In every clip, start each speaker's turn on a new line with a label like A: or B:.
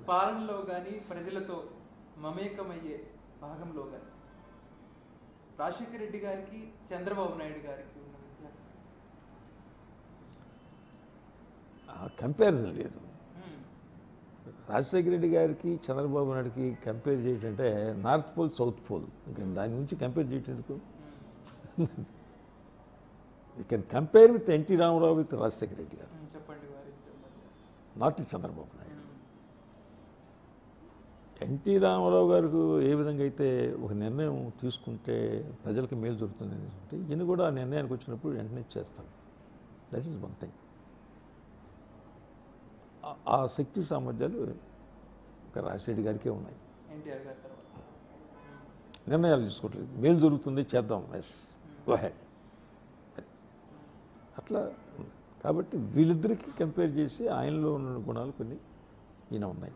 A: పాలనలో కానీ ప్రజలతో మమేకమయ్యే భాగంలో కానీ రాజశేఖర రెడ్డి గారికి చంద్రబాబు నాయుడు గారికి ఉన్న వ్యత్యాసం
B: కంపారిజన్ లేదు
A: మ్మ్.
B: రాజశేఖర రెడ్డి గారికి చంద్రబాబు నాయుడుకి కంపేర్ చేయటంటే నార్త్ పోల్ సౌత్ పోల్ ఇంకా దాని నుంచి కంపేర్ చేయటం ఎందుకు
A: hmm.
B: You can compare with NT Ramarao with Rajasekhara Reddy గారు
A: మ్మ్. చెప్పండి వారి ఇద్దరి మధ్య.
B: Not Chandrababu Naidu
A: hmm.
B: NT Ramarao గారికి ఏ విధంగా అయితే ఒక నిర్ణయం తీసుకుంటే ప్రజలకు మేలు జరుగుతుంది అంటే ఈయన కూడా ఆ నిర్ణయానికి వచ్చినప్పుడు వెంటనే చేస్తాడు దట్ ఈస్ వన్ థింగ్ ఆ శక్తి సామర్థ్యాలు ఒక రాజశేఖర్ గారికే ఉన్నాయి
A: ఎన్టీఆర్ గారి తర్వాత మ్మ్.
B: నిర్ణయాలు తీసుకోవట్లేదు మేలు జరుగుతుంది చేద్దాం ఎస్ గో హెడ్ అట్లా ఉంది. కాబట్టి వీళ్ళిద్దరికి కంపేర్ చేసి ఆయనలో ఉన్న గుణాలు కొన్ని ఈయన ఉన్నాయి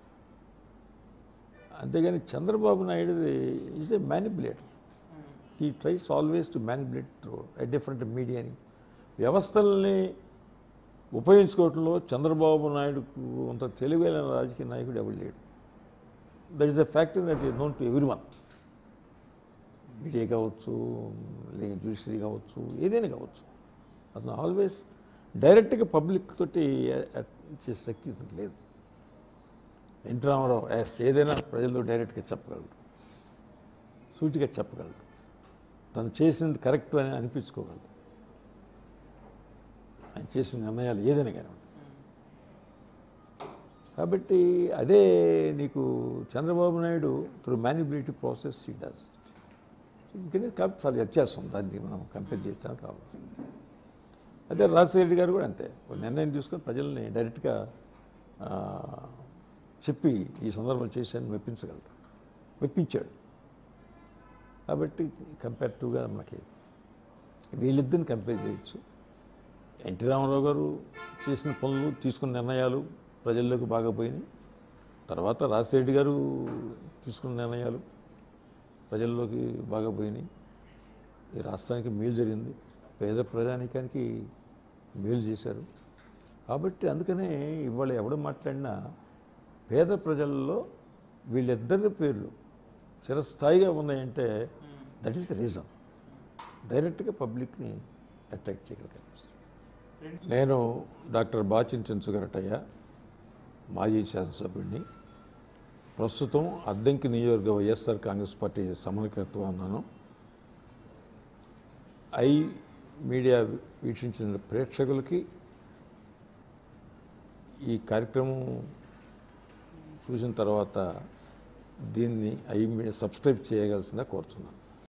B: అంతేగాని Chandrababu Naidu is a manipulator
A: hmm.
B: He tries always to manipulate through a different మీడియాని వ్యవస్థల్ని ఉపయోగించుకోవడంలో చంద్రబాబు నాయుడుకు అంత తెలివైన రాజకీయ నాయకుడు ఎవరు లేడు that is the factor that is known to everyone media కావచ్చు లేదా జ్యుడిషియరీ కావచ్చు ఏదైనా కావచ్చు అతను ఆల్వేస్ డైరెక్ట్గా పబ్లిక్ తోటి చేసే శక్తి ఇతనికి లేదు ఎన్టీ రామారావు ఎస్ ఏదైనా ప్రజల్లో డైరెక్ట్గా చెప్పగలడు సూటిగా చెప్పగలడు తను చేసింది కరెక్ట్ అని అనిపించుకోగలడు ఆయన చేసిన నిర్ణయాలు ఏదైనా కానివ్వండి కాబట్టి అదే నీకు Chandrababu Naidu through manipulative process ఈ డస్ ఇంకనే కాబట్టి చాలా వ్యత్యాసం దాన్ని మనం కంపేర్ చేయడానికి కావాల్సింది అదే రాజశేఖర రెడ్డి గారు కూడా అంతే ఒక నిర్ణయం తీసుకొని ప్రజల్ని డైరెక్ట్గా ఆ, చెప్పి ఈ సందర్భంలో చేశాను మెప్పించగలరు మెప్పించాడు కాబట్టి కంపేరిటివ్గా మనకి వీళ్ళిద్దరిని కంపేర్ చేయొచ్చు ఎన్టీ రామారావు గారు చేసిన పనులు తీసుకున్న నిర్ణయాలు ప్రజల్లోకి బాగా పోయినాయి తర్వాత రాజశేఖర రెడ్డి గారు తీసుకున్న నిర్ణయాలు ప్రజల్లోకి బాగా పోయినాయి ఈ రాష్ట్రానికి మేలు జరిగింది పేద ప్రజానికానికి మేలు చేశారు కాబట్టి అందుకనే ఇవాళ ఎవడు మాట్లాడినా పేద ప్రజల్లో వీళ్ళిద్దరి పేర్లు చిరస్థాయిగా ఉన్నాయంటే దట్ ఈస్ ద రీజన్ డైరెక్ట్గా పబ్లిక్ని అట్రాక్ట్ చేయగలిగారు
A: రెండు
B: నేను డాక్టర్ బాచిన్ చెంచుగరటయ్య మాజీ శాసనసభ్యుడిని ప్రస్తుతం అద్దంకి నియోజకవర్గ వైఎస్ఆర్ కాంగ్రెస్ పార్టీ సమన్వయకర్తగా ఉన్నాను ఐ మీడియా వీక్షించిన ప్రేక్షకులకి ఈ కార్యక్రమం చూసిన తర్వాత దీన్ని ఐ మీడియా సబ్స్క్రైబ్ చేయగలసిందిగా కోరుతున్నాను